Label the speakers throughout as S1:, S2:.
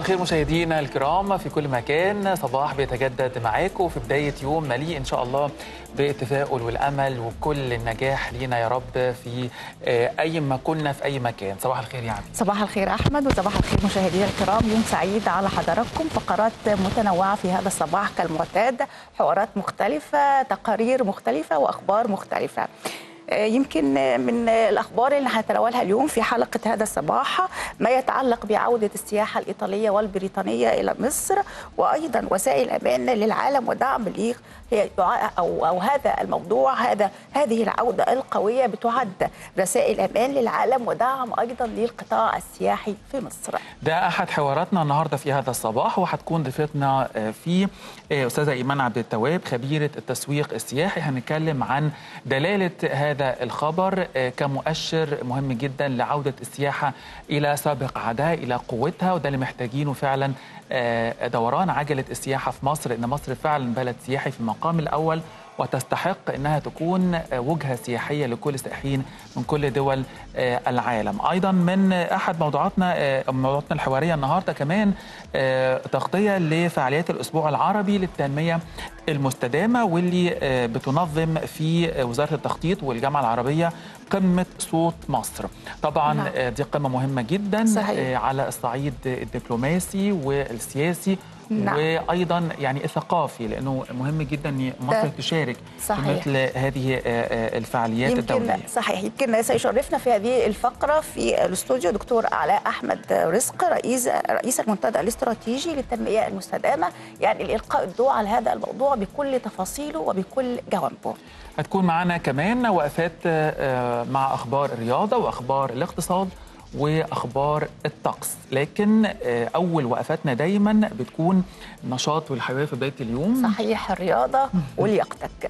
S1: الخير مشاهدينا الكرام في كل مكان صباح بيتجدد معاكم في بداية يوم مليء إن شاء الله بالتفاؤل والأمل وكل النجاح لينا يا رب في أي ما كنا في أي مكان صباح الخير يا عبد
S2: صباح الخير أحمد وصباح الخير مشاهدينا الكرام يوم سعيد على حضراتكم فقرات متنوعة في هذا الصباح كالمعتاد حوارات مختلفة تقارير مختلفة وأخبار مختلفة يمكن من الاخبار اللي هنتناولها اليوم في حلقه هذا الصباح ما يتعلق بعوده السياحه الايطاليه والبريطانيه الى مصر وايضا وسائل امان للعالم ودعم ليه هي او او هذا الموضوع هذا هذه العوده القويه بتعد رسائل امان للعالم ودعم ايضا للقطاع السياحي في مصر.
S1: ده احد حواراتنا النهارده في هذا الصباح وهتكون ضيفتنا في استاذه ايمان عبد التواب خبيره التسويق السياحي هنتكلم عن دلاله هذا الخبر كمؤشر مهم جدا لعوده السياحه الى سابق عهدها الى قوتها وده اللي محتاجينه فعلا دوران عجله السياحه في مصر ان مصر فعلا بلد سياحي في المقام الاول وتستحق انها تكون وجهه سياحيه لكل السائحين من كل دول العالم. ايضا من احد موضوعاتنا موضوعاتنا الحواريه النهارده كمان تغطيه لفعاليات الاسبوع العربي للتنميه المستدامه واللي بتنظم في وزاره التخطيط والجامعه العربيه قمه صوت مصر. طبعا نعم. دي قمه مهمه جدا صحيح. على الصعيد الدبلوماسي والسياسي نعم. وايضا يعني الثقافي لانه مهم جدا ان مصر تشارك صحيح. في مثل هذه الفعاليات
S2: يمكن
S1: الدوليه
S2: صحيح يمكن سيشرفنا في هذه الفقره في الاستوديو دكتور علاء احمد رزق رئيس رئيس المنتدى الاستراتيجي للتنميه المستدامه يعني لالقاء الضوء على هذا الموضوع بكل تفاصيله وبكل جوانبه
S1: هتكون معنا كمان وقفات مع اخبار الرياضه واخبار الاقتصاد واخبار الطقس لكن اول وقفاتنا دايما بتكون النشاط والحيويه في بدايه اليوم
S2: صحيح الرياضه ولياقتك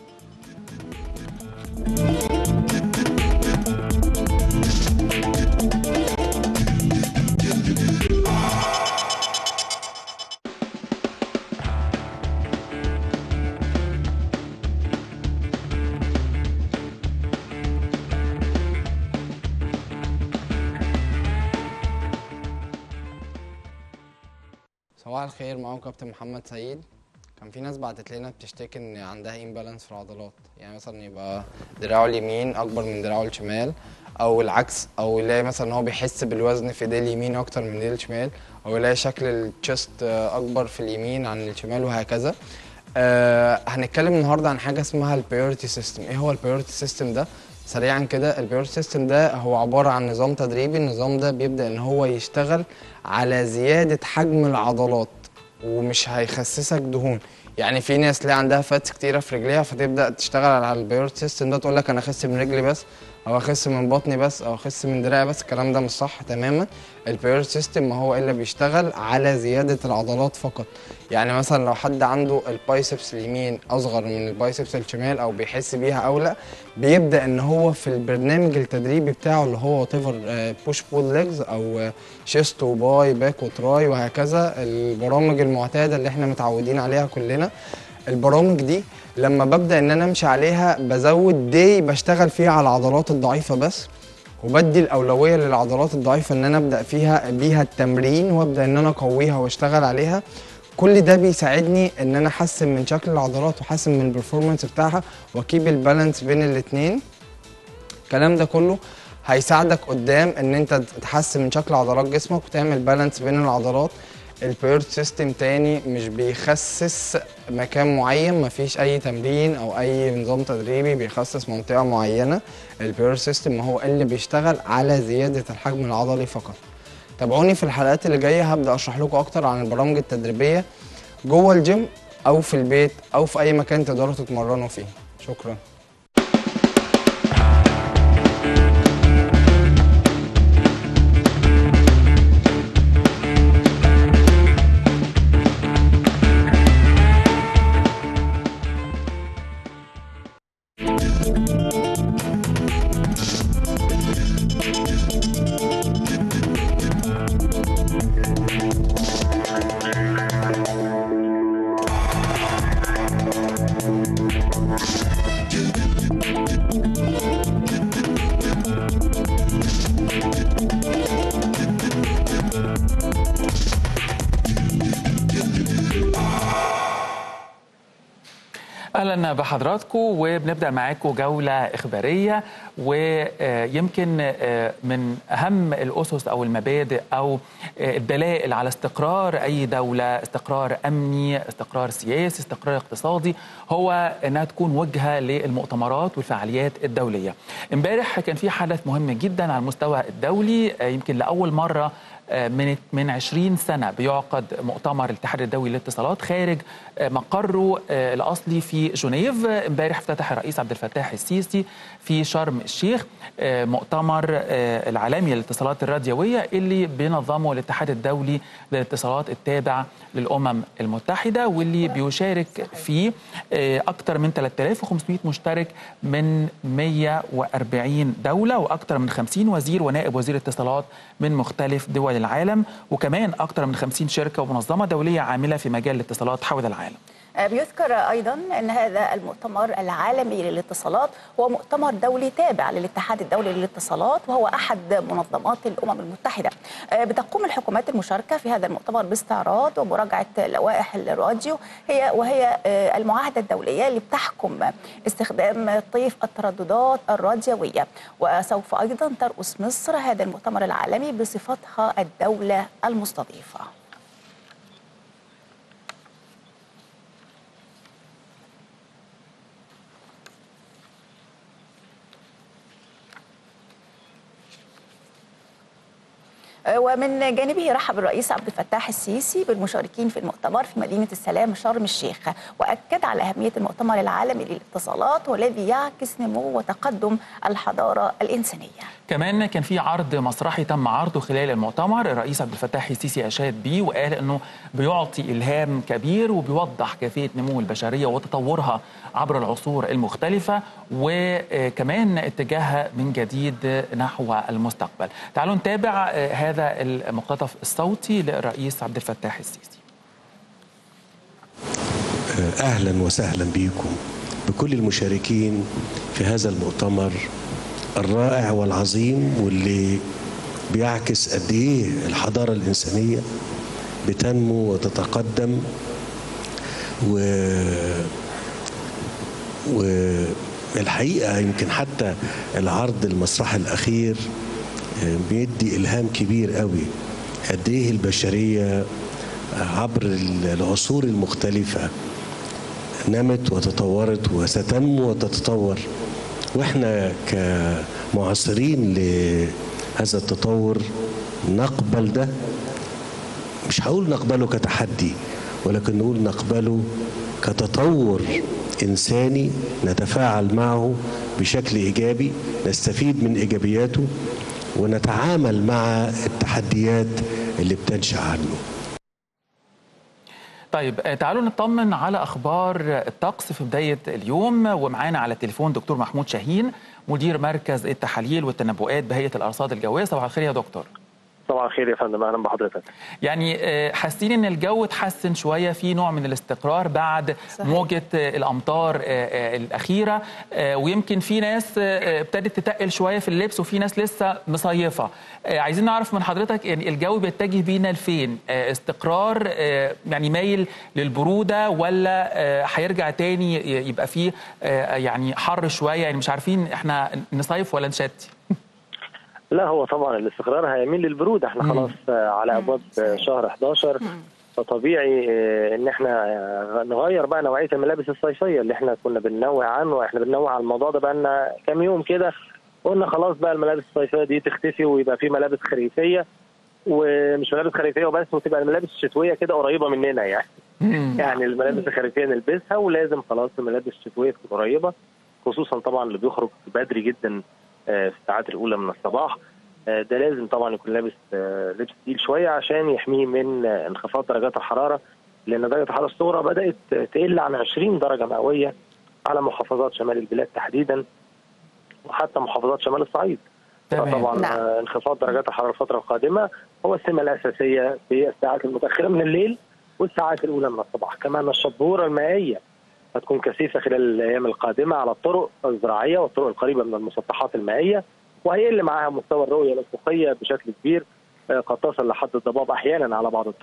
S3: صباح الخير معاكم كابتن محمد سعيد كان في ناس بعتت لنا بتشتكي ان عندها امبالانس في العضلات يعني مثلا يبقى دراعه اليمين اكبر من دراعه الشمال او العكس او يلاقي مثلا ان هو بيحس بالوزن في ايديه اليمين اكتر من ايديه الشمال او يلاقي شكل التشست اكبر في اليمين عن الشمال وهكذا أه هنتكلم النهارده عن حاجه اسمها البيورتي سيستم ايه هو البيورتي سيستم ده سريعا كده البيورتي سيستم ده هو عباره عن نظام تدريبي النظام ده بيبدا ان هو يشتغل على زياده حجم العضلات ومش هيخسسك دهون يعني في ناس ليه عندها فاتس كتيره في رجليها فتبدا تشتغل على البيورتي سيستم ده تقول لك انا اخس من رجلي بس او اخس من بطني بس او اخس من دراعي بس الكلام ده مش صح تماما البيورتي سيستم ما هو الا بيشتغل على زياده العضلات فقط يعني مثلا لو حد عنده البايسبس اليمين اصغر من البايسبس الشمال او بيحس بيها او لا بيبدا ان هو في البرنامج التدريبي بتاعه اللي هو وات ايفر بوش بول ليجز او شيست وباي باك وتراي وهكذا البرامج المعتاده اللي احنا متعودين عليها كلنا البرامج دي لما ببدا ان انا امشي عليها بزود دي بشتغل فيها على العضلات الضعيفه بس وبدي الاولويه للعضلات الضعيفه ان انا ابدا فيها بيها التمرين وابدا ان انا اقويها واشتغل عليها كل ده بيساعدني ان انا احسن من شكل العضلات واحسن من البرفورمانس بتاعها واكيب البالانس بين الاثنين الكلام ده كله هيساعدك قدام ان انت تحسن من شكل عضلات جسمك وتعمل بالانس بين العضلات البيورت سيستم تاني مش بيخسس مكان معين مفيش اي تمرين او اي نظام تدريبي بيخسس منطقه معينه البيورت سيستم هو اللي بيشتغل على زياده الحجم العضلي فقط تابعوني في الحلقات اللي جايه هبدا اشرح لكم اكتر عن البرامج التدريبيه جوه الجيم او في البيت او في اي مكان تقدروا تتمرنوا فيه شكرا
S1: اهلا بحضراتكم وبنبدا معاكم جوله اخباريه ويمكن من اهم الاسس او المبادئ او الدلائل على استقرار اي دوله استقرار امني استقرار سياسي استقرار اقتصادي هو انها تكون وجهه للمؤتمرات والفعاليات الدوليه امبارح كان في حدث مهم جدا على المستوى الدولي يمكن لاول مره من من 20 سنه بيعقد مؤتمر الاتحاد الدولي للاتصالات خارج مقره الاصلي في جنيف امبارح افتتح الرئيس عبد الفتاح السيسي في شرم الشيخ مؤتمر العالمي للاتصالات الراديويه اللي بينظمه الاتحاد الدولي للاتصالات التابع للامم المتحده واللي بيشارك فيه اكثر من 3500 مشترك من 140 دوله واكثر من 50 وزير ونائب وزير اتصالات من مختلف دول العالم وكمان اكثر من 50 شركه ومنظمه دوليه عامله في مجال الاتصالات حول العالم.
S2: بيذكر ايضا ان هذا المؤتمر العالمي للاتصالات هو مؤتمر دولي تابع للاتحاد الدولي للاتصالات وهو احد منظمات الامم المتحده. بتقوم الحكومات المشاركه في هذا المؤتمر باستعراض ومراجعه لوائح الراديو هي وهي المعاهده الدوليه اللي بتحكم استخدام طيف الترددات الراديويه وسوف ايضا ترأس مصر هذا المؤتمر العالمي بصفتها الدوله المستضيفه. ومن جانبه رحب الرئيس عبد الفتاح السيسي بالمشاركين في المؤتمر في مدينة السلام شرم الشيخ وأكد على أهمية المؤتمر العالمي للاتصالات والذي يعكس نمو وتقدم الحضارة الإنسانية
S1: كمان كان في عرض مسرحي تم عرضه خلال المؤتمر الرئيس عبد الفتاح السيسي أشاد بيه وقال أنه بيعطي إلهام كبير وبيوضح كيفية نمو البشرية وتطورها عبر العصور المختلفة وكمان اتجاهها من جديد نحو المستقبل تعالوا نتابع هذا المقتطف الصوتي للرئيس عبد الفتاح السيسي
S4: اهلا وسهلا بكم بكل المشاركين في هذا المؤتمر الرائع والعظيم واللي بيعكس قد ايه الحضاره الانسانيه بتنمو وتتقدم و والحقيقه يمكن حتى العرض المسرحي الاخير بيدي الهام كبير قوي قد ايه البشريه عبر العصور المختلفه نمت وتطورت وستنمو وتتطور واحنا كمعاصرين لهذا التطور نقبل ده مش هقول نقبله كتحدي ولكن نقول نقبله كتطور انساني نتفاعل معه بشكل ايجابي نستفيد من ايجابياته ونتعامل مع التحديات اللي بتنشا عنه
S1: طيب تعالوا نطمن على اخبار الطقس في بدايه اليوم ومعانا على التليفون دكتور محمود شاهين مدير مركز التحاليل والتنبؤات بهيئه الارصاد الجويه صباح الخير يا دكتور
S5: صباح الخير يا فندم اهلا بحضرتك
S1: يعني حاسين ان الجو اتحسن شويه في نوع من الاستقرار بعد صحيح. موجه الامطار الاخيره ويمكن في ناس ابتدت تتقل شويه في اللبس وفي ناس لسه مصيفه عايزين نعرف من حضرتك يعني الجو بيتجه بينا لفين استقرار يعني مايل للبروده ولا هيرجع تاني يبقى فيه يعني حر شويه يعني مش عارفين احنا نصيف ولا نشتي
S5: لا هو طبعا الاستقرار هيميل للبرود احنا خلاص على ابواب شهر 11 فطبيعي ان احنا نغير بقى نوعيه الملابس الصيفيه اللي احنا كنا بننوع عنه احنا بننوع على الموضوع ده بقى لنا كام يوم كده قلنا خلاص بقى الملابس الصيفيه دي تختفي ويبقى في ملابس خريفيه ومش ملابس خريفيه وبس وتبقى الملابس الشتويه كده قريبه مننا يعني يعني الملابس الخريفيه نلبسها ولازم خلاص الملابس الشتويه تكون قريبه خصوصا طبعا اللي بيخرج بدري جدا في الساعات الاولى من الصباح ده لازم طبعا يكون لابس لبس تقيل شويه عشان يحميه من انخفاض درجات الحراره لان درجه الحراره الصغرى بدات تقل عن 20 درجه مئويه على محافظات شمال البلاد تحديدا وحتى محافظات شمال الصعيد طبعا نعم. انخفاض درجات الحراره الفتره القادمه هو السمه الاساسيه في الساعات المتاخره من الليل والساعات الاولى من الصباح كمان الشبوره المائيه هتكون كثيفه خلال الايام القادمه على الطرق الزراعيه والطرق القريبه من المسطحات المائيه وهيقل معاها مستوى الرؤيه الافقيه بشكل كبير قد تصل لحد الضباب احيانا على بعض الطرق.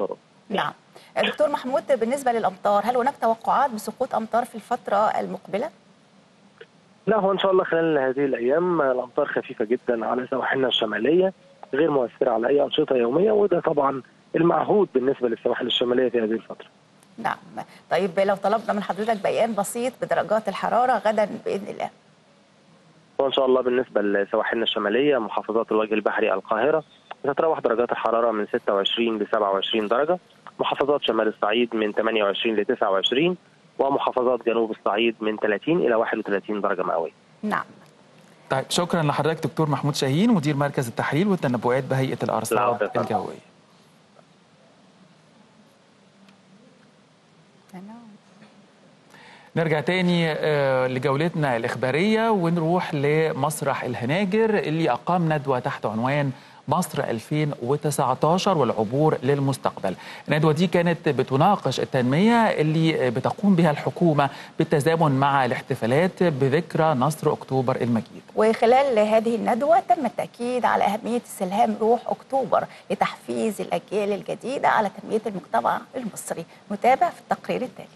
S2: نعم دكتور محمود بالنسبه للامطار هل هناك توقعات بسقوط امطار في الفتره المقبله؟
S5: لا هو ان شاء الله خلال هذه الايام الامطار خفيفه جدا على سواحلنا الشماليه غير مؤثره على اي انشطه يوميه وده طبعا المعهود بالنسبه للسواحل الشماليه في هذه الفتره.
S2: نعم طيب لو طلبنا من حضرتك بيان بسيط بدرجات الحراره غدا باذن الله.
S5: وان شاء الله بالنسبه لسواحلنا الشماليه محافظات الوجه البحري القاهره تتراوح درجات الحراره من 26 ل 27 درجه محافظات شمال الصعيد من 28 ل 29 ومحافظات جنوب الصعيد من 30 الى 31 درجه مئويه.
S2: نعم
S1: طيب شكرا لحضرتك دكتور محمود شاهين مدير مركز التحليل والتنبؤات بهيئه الارصاد
S5: لا،
S1: الجويه.
S2: نعم.
S1: نرجع تاني آه، لجولتنا الإخبارية ونروح لمسرح الهناجر اللي أقام ندوة تحت عنوان مصر 2019 والعبور للمستقبل الندوة دي كانت بتناقش التنمية اللي بتقوم بها الحكومة بالتزامن مع الاحتفالات بذكرى نصر أكتوبر المجيد
S2: وخلال هذه الندوة تم التأكيد على أهمية استلهام روح أكتوبر لتحفيز الأجيال الجديدة على تنمية المجتمع المصري نتابع في التقرير التالي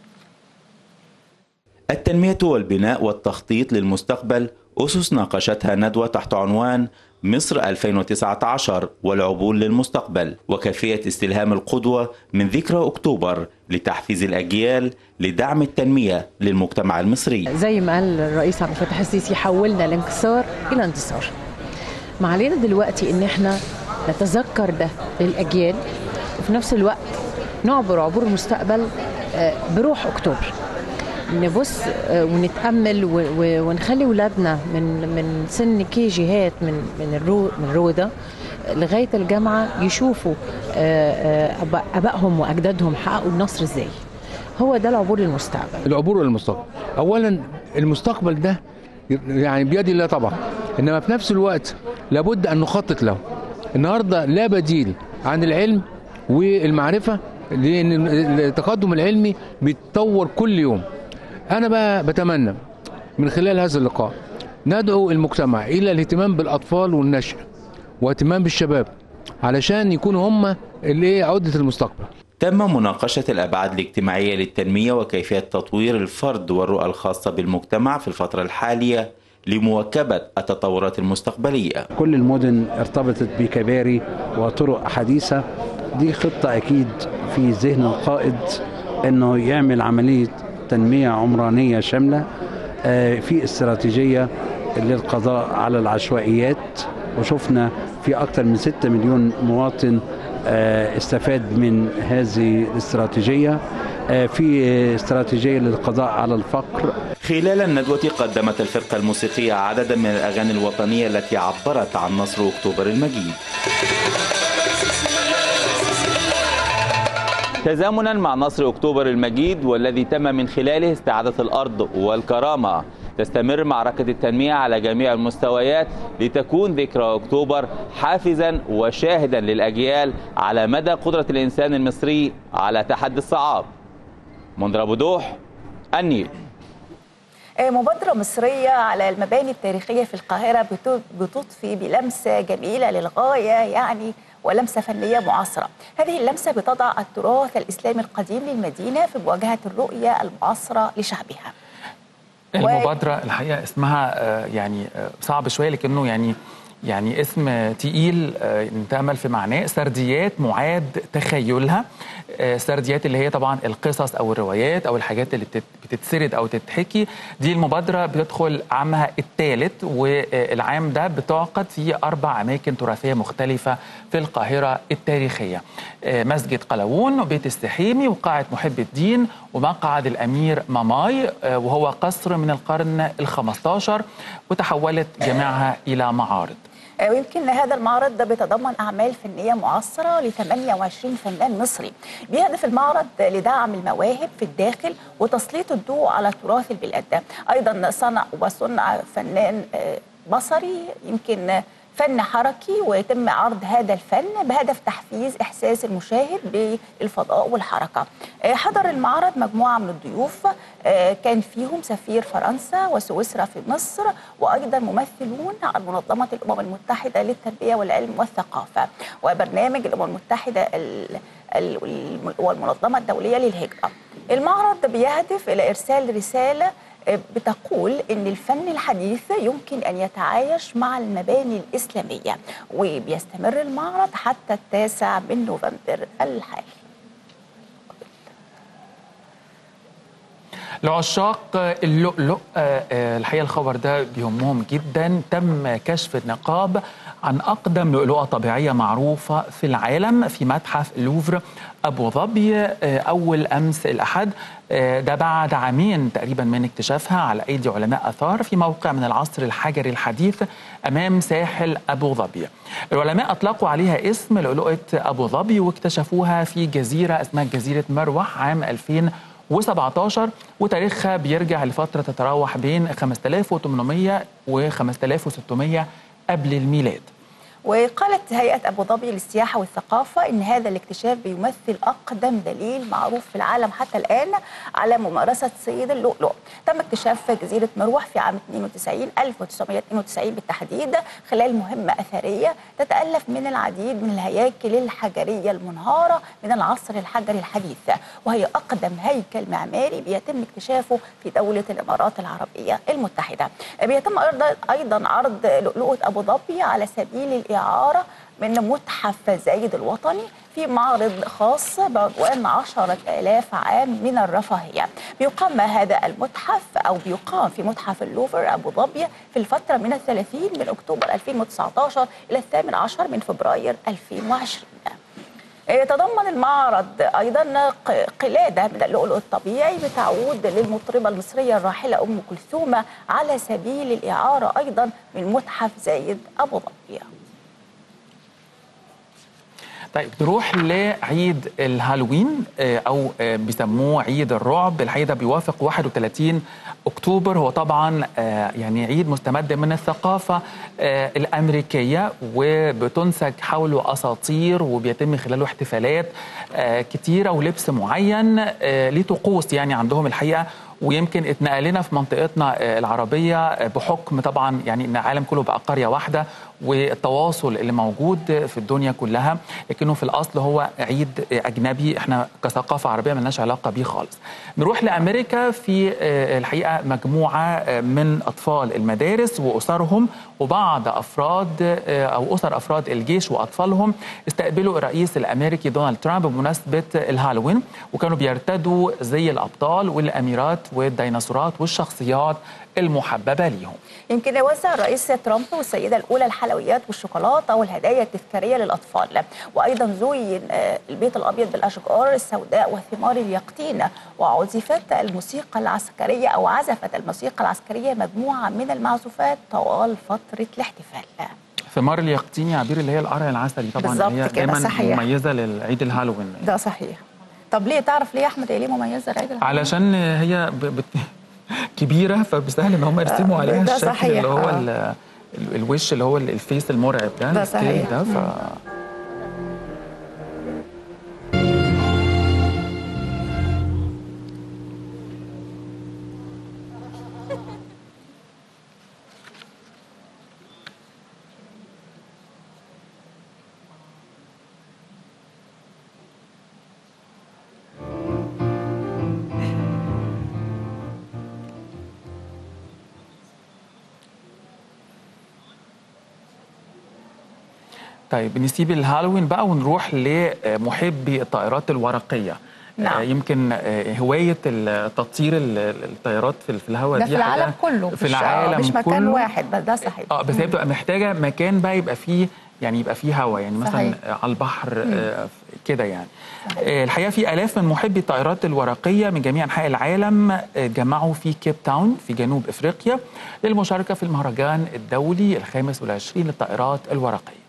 S6: التنمية والبناء والتخطيط للمستقبل أسس ناقشتها ندوة تحت عنوان مصر 2019 والعبور للمستقبل وكيفية استلهام القدوة من ذكرى أكتوبر لتحفيز الأجيال لدعم التنمية للمجتمع المصري
S7: زي ما قال الرئيس عبد الفتاح السيسي حولنا الانكسار الى انتصار ما علينا دلوقتي ان احنا نتذكر ده للاجيال وفي نفس الوقت نعبر عبور المستقبل آه، بروح اكتوبر نبص آه، ونتامل و- و- ونخلي ولادنا من من سن كي جيهات من من الرو من روضه لغايه الجامعه يشوفوا آه، آه، أبا- ابائهم واجدادهم حققوا النصر ازاي هو ده العبور للمستقبل
S8: العبور للمستقبل اولا المستقبل ده يعني بيد الله طبعا انما في نفس الوقت لابد ان نخطط له النهارده لا بديل عن العلم والمعرفه لان التقدم العلمي بيتطور كل يوم انا بقى بتمنى من خلال هذا اللقاء ندعو المجتمع الى الاهتمام بالاطفال والنشء واهتمام بالشباب علشان يكونوا هم اللي إيه عده المستقبل
S6: تم مناقشة الأبعاد الاجتماعية للتنمية وكيفية تطوير الفرد والرؤى الخاصة بالمجتمع في الفترة الحالية لمواكبة التطورات المستقبلية
S9: كل المدن ارتبطت بكباري وطرق حديثة دي خطة أكيد في ذهن القائد أنه يعمل عملية تنمية عمرانية شاملة آه، في استراتيجية للقضاء على العشوائيات وشفنا في أكثر من 6 مليون مواطن آه، استفاد من هذه الاستراتيجية آه، في استراتيجية للقضاء على الفقر
S6: خلال الندوة قدمت الفرقة الموسيقية عددا من الأغاني الوطنية التي عبرت عن نصر أكتوبر المجيد تزامنا مع نصر أكتوبر المجيد والذي تم من خلاله استعادة الأرض والكرامة تستمر معركة التنمية على جميع المستويات لتكون ذكرى أكتوبر حافزا وشاهدا للأجيال على مدى قدرة الإنسان المصري على تحدي الصعاب منذر أبو دوح النيل
S2: آه، مبادرة مصرية على المباني التاريخية في القاهرة بت- بتضفي بلمسة جميلة للغاية يعني ولمسة فنية معاصرة هذه اللمسة بتضع التراث الإسلامي القديم للمدينة في مواجهة الرؤية المعاصرة لشعبها
S1: المبادرة الحقيقة اسمها آه، يعني آه، صعب شوية لكنه يعني يعني اسم تقيل آه، نتأمل في معناه سرديات معاد تخيلها آه، سرديات اللي هي طبعا القصص أو الروايات أو الحاجات اللي بتت- بتتسرد أو تتحكي دي المبادرة بتدخل عامها الثالث والعام ده بتعقد في أربع أماكن تراثية مختلفة في القاهرة التاريخية آه، مسجد قلاوون وبيت السحيمي وقاعة محب الدين ومقعد الأمير ماماي آه، وهو قصر من القرن الخمستاشر وتحولت جميعها إلى معارض
S2: آه، ويمكن هذا المعرض ده بيتضمن أعمال فنية معاصرة ل 28 فنان مصري بيهدف المعرض لدعم المواهب في الداخل وتسليط الضوء على تراث البلاد ده أيضا صنع وصنع فنان آه، بصري يمكن فن حركي ويتم عرض هذا الفن بهدف تحفيز إحساس المشاهد بالفضاء والحركة آه، حضر المعرض مجموعة من الضيوف آه، كان فيهم سفير فرنسا وسويسرا في مصر وأيضا ممثلون عن منظمة الأمم المتحدة للتربية والعلم والثقافة وبرنامج الأمم المتحدة ال- ال- والمنظمة الدولية للهجرة المعرض بيهدف إلى إرسال رسالة بتقول ان الفن الحديث يمكن ان يتعايش مع المباني الاسلاميه وبيستمر المعرض حتى التاسع من نوفمبر الحالي
S1: لعشاق اللؤلؤ آه، آه، الحقيقه الخبر ده بيهمهم جدا تم كشف النقاب عن اقدم لؤلؤه طبيعيه معروفه في العالم في متحف اللوفر ابو ظبي آه، اول امس الاحد آه، ده بعد عامين تقريبا من اكتشافها على ايدي علماء اثار في موقع من العصر الحجري الحديث امام ساحل ابو ظبي. العلماء اطلقوا عليها اسم لؤلؤه ابو ظبي واكتشفوها في جزيره اسمها جزيره مروح عام 2000 و17 وتاريخها بيرجع لفترة تتراوح بين 5800 و 5600 قبل الميلاد
S2: وقالت هيئة أبو ظبي للسياحة والثقافة إن هذا الاكتشاف بيمثل أقدم دليل معروف في العالم حتى الآن على ممارسة صيد اللؤلؤ تم اكتشاف جزيرة مروح في عام 92 1992 بالتحديد خلال مهمة أثرية تتألف من العديد من الهياكل الحجرية المنهارة من العصر الحجري الحديث وهي أقدم هيكل معماري بيتم اكتشافه في دولة الإمارات العربية المتحدة بيتم أيضا- أيضا عرض لؤلؤة أبو ظبي على سبيل الإعارة من متحف زايد الوطني في معرض خاص بعنوان عشرة آلاف عام من الرفاهية بيقام هذا المتحف أو بيقام في متحف اللوفر أبو ظبي في الفترة من الثلاثين من أكتوبر 2019 إلى الثامن عشر من فبراير 2020 يتضمن المعرض ايضا ق- قلاده من اللؤلؤ الطبيعي بتعود للمطربه المصريه الراحله ام كلثوم على سبيل الاعاره ايضا من متحف زايد ابو ظبي.
S1: طيب نروح لعيد الهالوين آه، او آه، بيسموه عيد الرعب الحقيقه ده بيوافق 31 اكتوبر هو طبعا آه، يعني عيد مستمد من الثقافه آه، الامريكيه وبتنسج حوله اساطير وبيتم خلاله احتفالات آه، كتيره ولبس معين آه، ليه طقوس يعني عندهم الحقيقه ويمكن اتنقلنا في منطقتنا آه، العربيه آه، بحكم طبعا يعني ان العالم كله بقى قريه واحده والتواصل اللي موجود في الدنيا كلها لكنه في الاصل هو عيد اجنبي احنا كثقافه عربيه ملناش علاقه بيه خالص. نروح لامريكا في آه، الحقيقه مجموعه آه، من اطفال المدارس واسرهم وبعض افراد آه، او اسر افراد الجيش واطفالهم استقبلوا الرئيس الامريكي دونالد ترامب بمناسبه الهالوين وكانوا بيرتدوا زي الابطال والاميرات والديناصورات والشخصيات المحببه ليهم.
S2: يمكن يوزع الرئيس ترامب والسيده الاولى الحلويات والشوكولاته والهدايا التذكاريه للاطفال وايضا زين آه، البيت الابيض بالاشجار السوداء وثمار اليقطين وعزفت الموسيقى العسكريه او عزفت الموسيقى العسكريه مجموعه من المعزوفات طوال فتره الاحتفال
S1: ثمار اليقطين يا عبير اللي هي القرع العسلي طبعا
S2: بالظبط
S1: هي
S2: كده،
S1: دايما
S2: صحيح.
S1: مميزه للعيد الهالوين
S2: ده صحيح طب ليه تعرف ليه يا احمد هي ليه مميزه العيد الهالوين؟
S1: علشان هي ب... بت... كبيره فبسهل ان هم يرسموا
S2: آه،
S1: عليها
S2: ده
S1: الشكل
S2: صحيح،
S1: اللي هو
S2: آه.
S1: ال... ال- الوش اللي هو ال- الفيس المرعب ده
S2: ده
S1: السكيل
S2: صحيح.
S1: ده ف...
S2: مم.
S1: طيب نسيب الهالوين بقى ونروح لمحبي الطائرات الورقيه
S2: نعم.
S1: آه، يمكن آه، هوايه التطير ال- الطيارات في في الهواء
S2: ده
S1: دي
S2: في العالم
S1: حاجة
S2: كله
S1: في
S2: مش- آه،
S1: العالم
S2: مش مكان
S1: كله.
S2: واحد بس ده صحيح
S1: اه بس هي بتبقى محتاجه مكان بقى يبقى فيه يعني يبقى فيه هواء يعني مثلا
S2: صحيح.
S1: آه، على البحر آه، كده يعني آه، الحقيقه في الاف من محبي الطائرات الورقيه من جميع انحاء العالم آه، جمعوا في كيب تاون في جنوب افريقيا للمشاركه في المهرجان الدولي الخامس والعشرين للطائرات الورقيه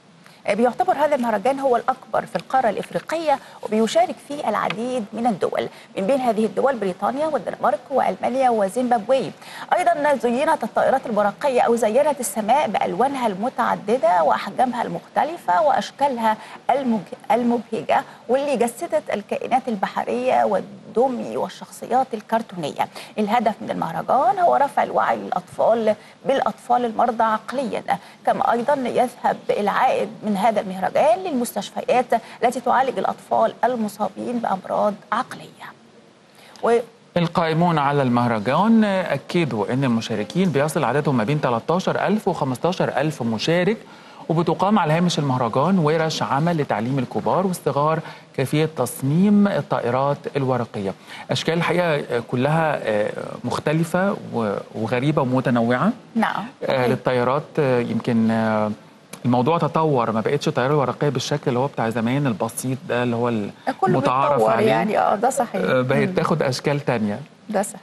S2: بيعتبر هذا المهرجان هو الأكبر في القارة الإفريقية وبيشارك فيه العديد من الدول من بين هذه الدول بريطانيا والدنمارك وألمانيا وزيمبابوي أيضا زينت الطائرات الورقية أو زينت السماء بألوانها المتعددة وأحجامها المختلفة وأشكالها المج- المبهجة واللي جسدت الكائنات البحرية والدمي والشخصيات الكرتونية الهدف من المهرجان هو رفع الوعي للأطفال بالأطفال المرضى عقليا كما أيضا يذهب العائد من هذا المهرجان للمستشفيات التي تعالج الأطفال المصابين بأمراض عقلية و
S1: القائمون على المهرجان أكدوا أن المشاركين بيصل عددهم ما بين 13000 و 15000 مشارك وبتقام على هامش المهرجان ورش عمل لتعليم الكبار والصغار كيفية تصميم الطائرات الورقية أشكال الحقيقة كلها مختلفة وغريبة ومتنوعة
S2: نعم
S1: آه، للطيارات آه، يمكن آه، الموضوع تطور ما بقتش طياره ورقيه بالشكل اللي هو بتاع زمان البسيط ده اللي هو
S2: كله
S1: المتعارف
S2: بيتطور
S1: عليه
S2: يعني اه ده صحيح
S1: آه، بقت
S2: مم.
S1: تاخد اشكال تانية
S2: ده صحيح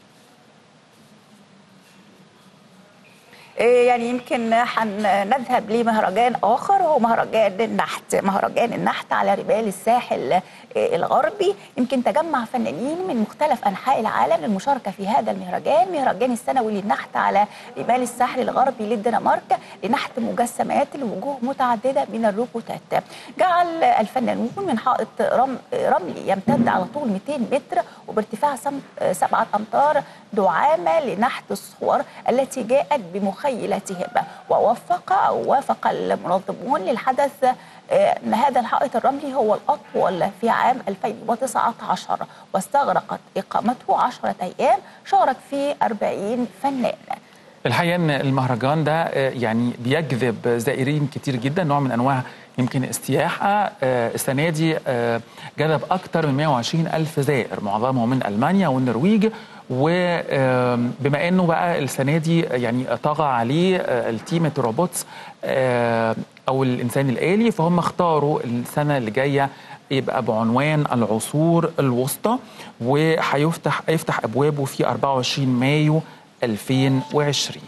S2: إيه يعني يمكن هنذهب لمهرجان اخر هو مهرجان النحت مهرجان النحت على رمال الساحل إيه، الغربي يمكن تجمع فنانين من مختلف انحاء العالم للمشاركه في هذا المهرجان مهرجان السنوي للنحت على رمال الساحل الغربي للدنمارك لنحت مجسمات لوجوه متعدده من الروبوتات جعل الفنانون من حائط رم رملي يمتد على طول 200 متر وبارتفاع سم- سبعة أمتار دعامة لنحت الصور التي جاءت بمخيلتهم ووفق أو وافق المنظمون للحدث آه، أن هذا الحائط الرملي هو الأطول في عام 2019 واستغرقت إقامته عشرة أيام شارك فيه 40 فنان
S1: الحقيقه ان المهرجان ده آه، يعني بيجذب زائرين كتير جدا نوع من انواع يمكن السياحه آه، السنه دي آه، جذب اكثر من 120 الف زائر معظمهم من المانيا والنرويج وبما انه بقى السنه دي يعني طغى عليه آه، التيمة روبوتس آه، او الانسان الالي فهم اختاروا السنه اللي جايه يبقى بعنوان العصور الوسطى وهيفتح يفتح ابوابه في 24 مايو 2020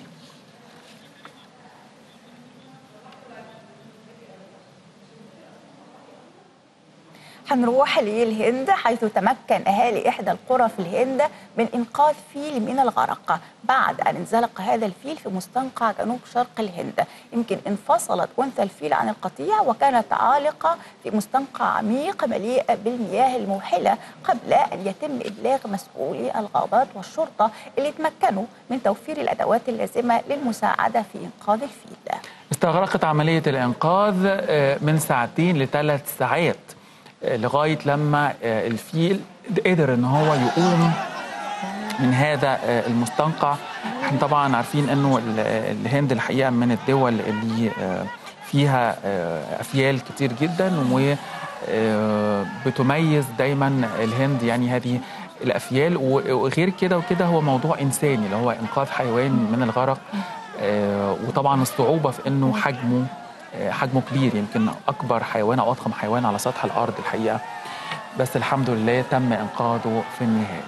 S2: هنروح للهند حيث تمكن اهالي احدى القرى في الهند من انقاذ فيل من الغرق بعد ان انزلق هذا الفيل في مستنقع جنوب شرق الهند يمكن انفصلت انثى الفيل عن القطيع وكانت عالقه في مستنقع عميق مليء بالمياه الموحله قبل ان يتم ابلاغ مسؤولي الغابات والشرطه اللي تمكنوا من توفير الادوات اللازمه للمساعده في انقاذ الفيل
S1: استغرقت عملية الإنقاذ آه، من ساعتين لثلاث ساعات آه، لغاية لما آه، الفيل قدر إن هو يقوم من هذا آه، المستنقع احنا طبعا عارفين انه ال- الهند الحقيقه من الدول اللي آه، فيها آه، افيال كتير جدا و آه، بتميز دايما الهند يعني هذه الافيال و- وغير كده وكده هو موضوع انساني اللي هو انقاذ حيوان من الغرق آه، وطبعا الصعوبه في انه حجمه آه، حجمه كبير يمكن اكبر حيوان او اضخم حيوان على سطح الارض الحقيقه بس الحمد لله تم انقاذه في النهايه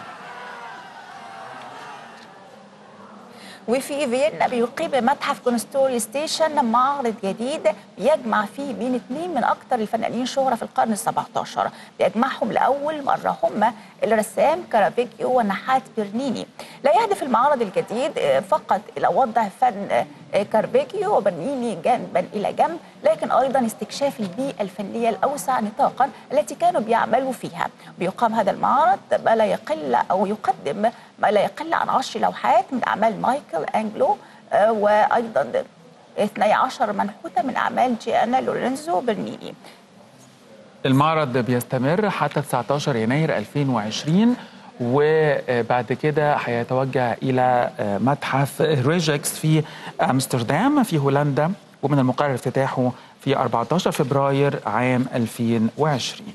S2: وفي فيينا بيقيم متحف كونستوري ستيشن معرض جديد بيجمع فيه بين اثنين من اكثر الفنانين شهره في القرن ال 17 بيجمعهم لاول مره هم الرسام كارافيجيو والنحات بيرنيني لا يهدف المعرض الجديد آه، فقط الى وضع فن آه، كارفيجيو وبرنيني جانبا الى جنب لكن ايضا استكشاف البيئه الفنيه الاوسع نطاقا التي كانوا بيعملوا فيها بيقام هذا المعرض ما لا يقل او يقدم ما لا يقل عن 10 لوحات من اعمال مايكل انجلو آه، وايضا 12 منحوته من اعمال جيانا لورينزو برنيني
S1: المعرض بيستمر حتى 19 يناير 2020 وبعد كده هيتوجه إلى متحف ريجكس في أمستردام في هولندا ومن المقرر افتتاحه في 14 فبراير عام 2020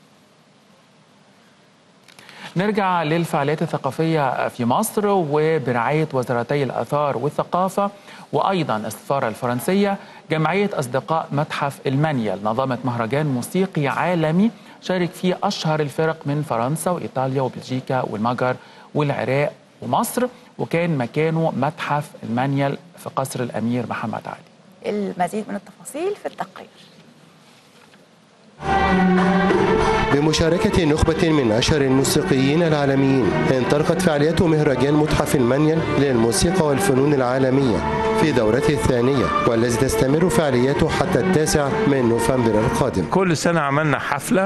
S1: نرجع للفعاليات الثقافية في مصر وبرعاية وزارتي الآثار والثقافة وأيضا السفارة الفرنسية جمعية أصدقاء متحف المانيال نظمت مهرجان موسيقي عالمي شارك فيه أشهر الفرق من فرنسا وإيطاليا وبلجيكا والمجر والعراق ومصر وكان مكانه متحف المانيال في قصر الأمير محمد علي
S2: المزيد من التفاصيل في التقرير
S10: بمشاركة نخبة من أشهر الموسيقيين العالميين انطلقت فعاليات مهرجان متحف المنيل للموسيقى والفنون العالمية في دورته الثانية والذي تستمر فعالياته حتى التاسع من نوفمبر القادم
S11: كل سنة عملنا حفلة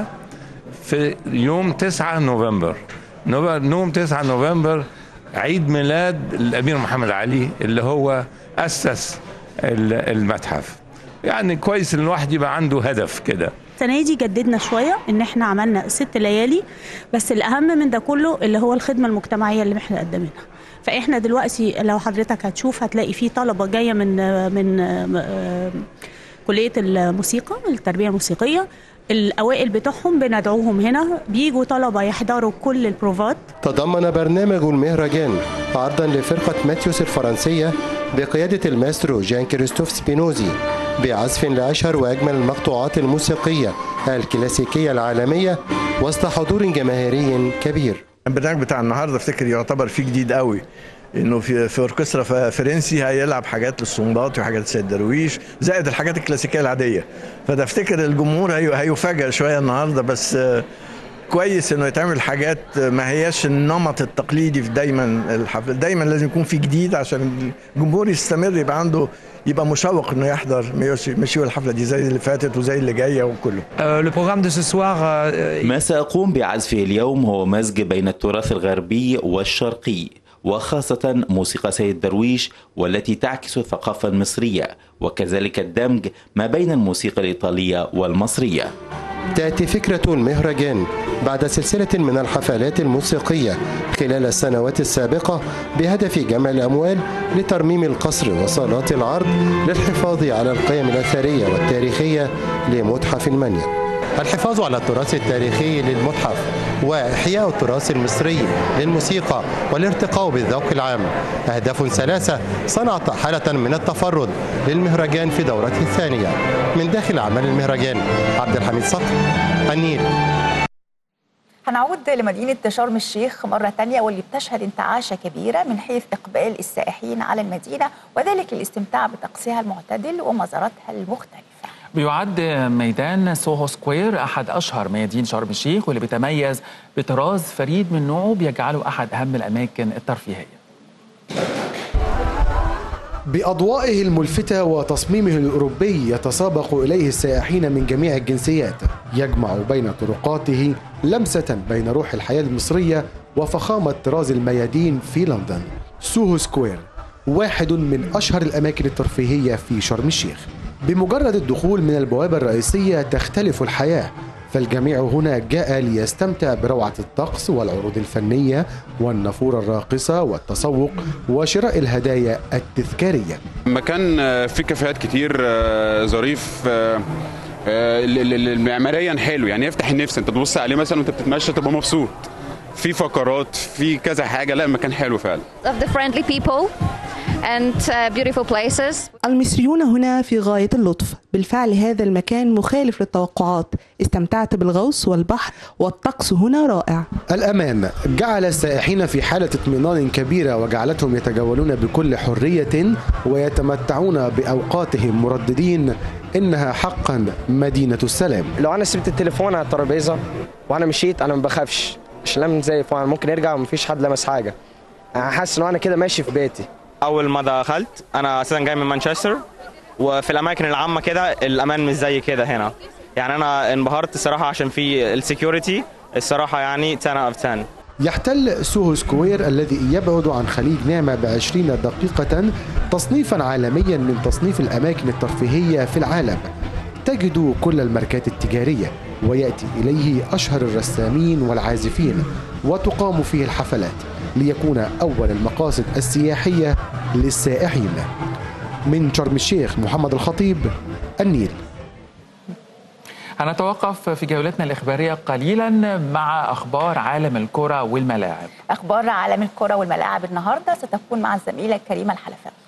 S11: في يوم 9 نوفمبر نوف- يوم 9 نوفمبر عيد ميلاد الأمير محمد علي اللي هو أسس ال- المتحف يعني كويس ان الواحد يبقى عنده هدف كده
S12: السنه دي جددنا شويه ان احنا عملنا ست ليالي بس الاهم من ده كله اللي هو الخدمه المجتمعيه اللي احنا قدمناها فاحنا دلوقتي لو حضرتك هتشوف هتلاقي في طلبه جايه من من آه، كليه الموسيقى التربيه الموسيقيه الاوائل بتوعهم بندعوهم هنا بيجوا طلبه يحضروا كل البروفات
S10: تضمن برنامج المهرجان عرضا لفرقة ماتيوس الفرنسية بقيادة الماسترو جان كريستوف سبينوزي بعزف لأشهر وأجمل المقطوعات الموسيقية الكلاسيكية العالمية وسط حضور جماهيري كبير
S13: البرنامج بتاع النهارده افتكر يعتبر فيه جديد قوي انه في في اوركسترا ف- فرنسي هيلعب حاجات للصنباطي وحاجات لسيد درويش زائد الحاجات الكلاسيكيه العاديه فده افتكر الجمهور هي- هيفاجئ شويه النهارده بس آه، كويس انه يتعمل حاجات ما هياش النمط التقليدي في دايما الحفل دايما لازم يكون في جديد عشان الجمهور يستمر يبقى عنده يبقى مشوق انه يحضر مش مش هو الحفله دي زي اللي فاتت وزي اللي جايه وكله
S6: Le programme de ce soir. ما سأقوم بعزفه اليوم هو مزج بين التراث الغربي والشرقي وخاصة موسيقى سيد درويش والتي تعكس الثقافة المصرية وكذلك الدمج ما بين الموسيقى الإيطالية والمصرية
S10: تأتي فكرة المهرجان بعد سلسلة من الحفلات الموسيقية خلال السنوات السابقة بهدف جمع الأموال لترميم القصر وصالات العرض للحفاظ على القيم الأثرية والتاريخية لمتحف المنيا الحفاظ على التراث التاريخي للمتحف وإحياء التراث المصري للموسيقى والارتقاء بالذوق العام أهداف ثلاثة صنعت حالة من التفرد للمهرجان في دورته الثانية من داخل أعمال المهرجان عبد الحميد صقر النيل
S2: هنعود لمدينة شرم الشيخ مرة تانية واللي بتشهد انتعاشة كبيرة من حيث إقبال السائحين على المدينة وذلك للاستمتاع بطقسها المعتدل ومزاراتها المختلفة
S1: بيعد ميدان سوهو سكوير أحد أشهر ميادين شرم الشيخ واللي بيتميز بطراز فريد من نوعه بيجعله أحد أهم الأماكن الترفيهية
S14: بأضوائه الملفتة وتصميمه الأوروبي يتسابق إليه السائحين من جميع الجنسيات يجمع بين طرقاته لمسة بين روح الحياة المصرية وفخامة طراز الميادين في لندن سوهو سكوير واحد من أشهر الأماكن الترفيهية في شرم الشيخ بمجرد الدخول من البوابة الرئيسية تختلف الحياة فالجميع هنا جاء ليستمتع بروعة الطقس والعروض الفنية والنافورة الراقصة والتسوق وشراء الهدايا التذكارية
S15: مكان آه، فيه كافيهات كتير آه، ظريف آه، آه، ال- ال- ال- معماريا حلو يعني يفتح النفس انت تبص عليه مثلا وانت بتتمشى تبقى مبسوط في فقرات في كذا حاجه لا مكان حلو فعلا
S16: of the friendly people and uh, beautiful places.
S17: المصريون هنا في غاية اللطف بالفعل هذا المكان مخالف للتوقعات استمتعت بالغوص والبحر والطقس هنا رائع
S14: الأمان جعل السائحين في حالة اطمئنان كبيرة وجعلتهم يتجولون بكل حرية ويتمتعون بأوقاتهم مرددين إنها حقا مدينة السلام
S18: لو انا سبت التليفون على الترابيزه وانا مشيت انا ما بخافش مش لامن زي فوق ممكن يرجع ومفيش حد لمس حاجه انا حاسس ان انا كده ماشي في بيتي
S19: اول ما دخلت انا اساسا جاي من مانشستر وفي الاماكن العامه كده الامان مش زي كده هنا يعني انا انبهرت الصراحه عشان في السكيورتي الصراحه يعني 10 اوف 10
S14: يحتل سوهو سكوير الذي يبعد عن خليج نعمة بعشرين دقيقة تصنيفا عالميا من تصنيف الأماكن الترفيهية في العالم تجد كل الماركات التجارية ويأتي إليه أشهر الرسامين والعازفين وتقام فيه الحفلات ليكون أول المقاصد السياحية للسائحين من شرم الشيخ محمد الخطيب النيل
S1: هنتوقف في جولتنا الإخبارية قليلا مع أخبار عالم الكرة والملاعب
S2: أخبار عالم الكرة والملاعب النهاردة ستكون مع الزميلة كريمة الحلفاوي